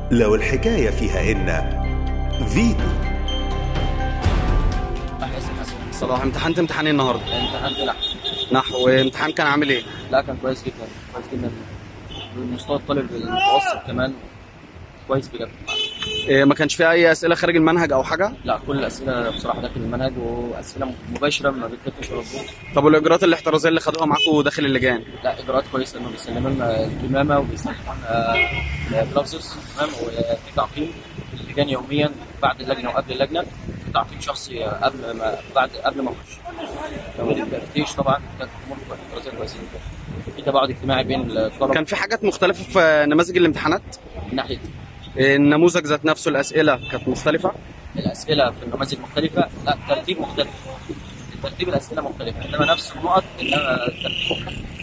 لو الحكاية فيها إن فيتو حسن حسن صلاح امتحنت امتحان ايه النهارده امتحنت نحو نحو امتحان كان عامل ايه لا كان كويس جدا كويس جدا مستوى الطالب المتوسط كمان كويس بجد إيه ما كانش فيه اي اسئله خارج المنهج او حاجه لا كل الاسئله بصراحه داخل المنهج واسئله مباشره ما بتلفش ولا تدور. طب والاجراءات الاحترازيه اللي خدوها معاكم داخل اللجان لا اجراءات كويسه انه بيسلموا لنا الكمامه وبيسلموا لنا جلافزز تمام وفي تعقيم في اللجان يوميا بعد اللجنه وقبل اللجنه في تعقيم شخصي قبل ما بعد قبل ما اخش تمام التفتيش طبعا كانت امور احترازيه كويسه جدا في تباعد اجتماعي بين الطلبه كان في حاجات مختلفه في نماذج الامتحانات من ناحيه إيه النموذج ذات نفسه الاسئله كانت مختلفه الاسئله في النماذج مختلفه لا ترتيب مختلف ترتيب الاسئله مختلف انما نفس النقط انما الترتيب مختلف